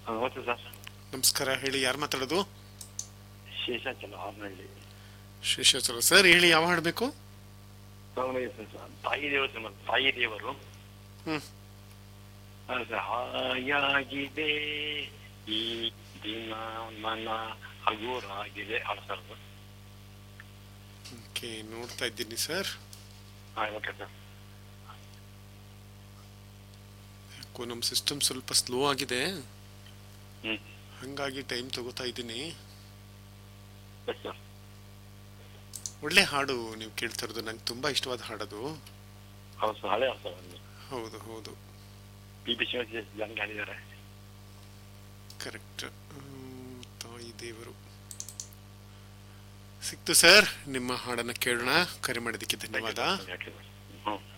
ನಮಸ್ತೆ ಸರ್ ನಮಸ್ಕಾರ ಹೇಳಿ ಯಾರು ಮಾತಾಡೋದು ಶೇಷಾಚಲ ಹಾರ್ನಹಳ್ಳಿ ಶೇಷಾಚಲ ಸರ್ ಹೇಳಿ ಯಾವ ಹಾಡು ಬೇಕು ತಾಯಿ ದೇವರು ಸಿನಿಮಾ ತಾಯಿ ದೇವರು ಹ್ಮ್ ಅದು ಸರ್, ಹಾಯಾಗಿದೆ ಈ ದಿನ ಮನ ಹಗುರಾಗಿದೆ ಹಾಡು ಸರ್ ಅದು. ಓಕೆ ನೋಡ್ತಾ ಇದ್ದೀನಿ ಸರ್ ಹಾ ಓಕೆ ಸರ್ ಯಾಕೋ ನಮ್ಮ ಸಿಸ್ಟಮ್ ಸ್ವಲ್ಪ ಸ್ಲೋ ಆಗಿದೆ ಹ್ಮ್ ಹಂಗಾಗಿ ಟೈಮ್ ತಗೋತಾ ಇದ್ದೀನಿ ಎಸ್ ಸರ್ ಒಳ್ಳೆ ಹಾಡು ನೀವು ಕೇಳ್ತಾ ಇರೋದು ನಂಗೆ ತುಂಬಾ ಇಷ್ಟವಾದ ಹಾಡದು ಹೌದು ಸರ್ ಹಳೆ ಹಾಡು ಸರ್ ಒಂದು ಹೌದು ಹೌದು ಪಿ ಪಿ ಶಿವಾಜಿ ಜನಗೆ ಹಾಡಿದ್ದಾರೆ ಕರೆಕ್ಟ್ ತಾಯಿ ದೇವರು ಸಿಕ್ತು ಸರ್ ನಿಮ್ಮ ಹಾಡನ್ನ ಕೇಳೋಣ ಕರೆ ಮಾಡಿದ್ದಕ್ಕೆ ಧನ್ಯವಾದ ಹ್ಞೂ